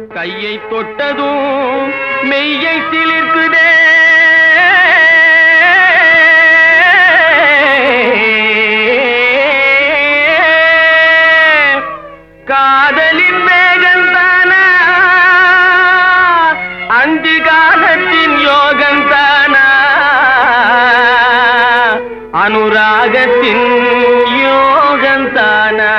கையை தொட்டதும் மெய்யை சிலிர்க்குதே காதலின் வேகந்தானா அந்தி காலத்தின் யோகந்தானா அனுராகத்தின் யோகந்தானா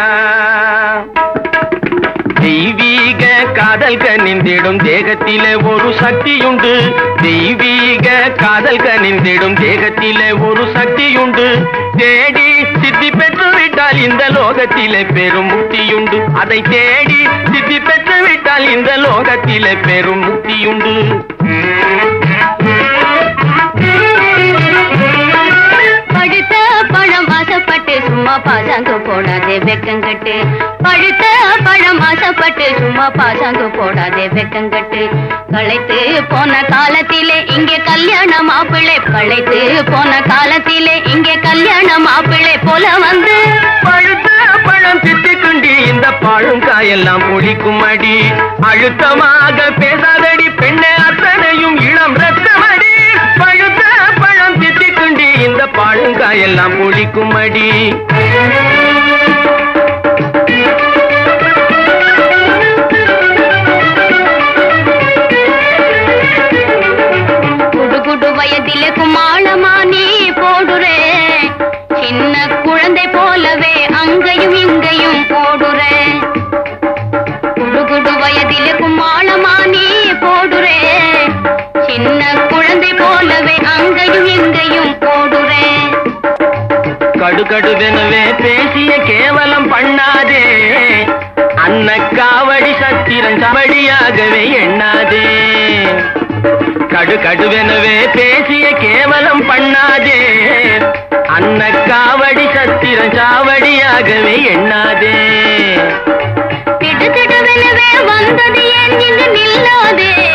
தெய்வீக காதல் கனிந்திடும் தேகத்திலே ஒரு சக்தியுண்டு தெய்வீக காதல் கனிந்திடும் தேகத்திலே ஒரு சக்தியுண்டு தேடி சித்தி பெற்று விட்டால் இந்த லோகத்திலே பெரும் முக்தியுண்டு அதை தேடி சித்தி பெற்று விட்டால் இந்த லோகத்திலே பெரும் முக்தியுண்டு பழுத்த பழம் ஆசைப்பட்டு சும்மா பாசாங்கு போடாதே வெக்கங்கட்டு பழுத்த பழம் ஆசைப்பட்டு சும்மா பாசாங்கு போடாதே வெக்கங்கட்டு களைத்து போன காலத்திலே இங்கே கல்யாண மாப்பிள்ளை களைத்து போன காலத்திலே இங்கே கல்யாண மாப்பிள்ளை போல வந்து பழுத்த பழம் சித்திக்குண்டி இந்த பாழும் காயெல்லாம் ஒழிக்கும் அடி அழுத்தமாக பேசாதடி பெண்ணே அத்தனையும் இளம் ரத்தமடி பழுத்த பழம் சித்திக்குண்டி இந்த பாழும் காயெல்லாம் ஒழிக்கும் அடி குடு குடு வயதிலே குமாளமா நீ போடுறே சின்ன குழந்தை போலவே அங்கேயும் இங்கேயும் போடுறே குடு குடு வயதிலே குமாளமா நீ போடுறே சின்ன குழந்தை போலவே அங்கேயும் இங்கேயும் போடுறே கடுகடுவெனவே பேசிய கேவலம் பண்ணாதே அன்ன காவடி சத்திரன் சவடியாகவே எண்ணாதே கடுகடுவெனவே பேசிய கேவலம் பண்ணாதே அன்ன காவடி சத்திரன் சாவடியாகவே எண்ணாதே திடு திடுவெனவே வந்தது ஏன் இங்கு நில்லாதே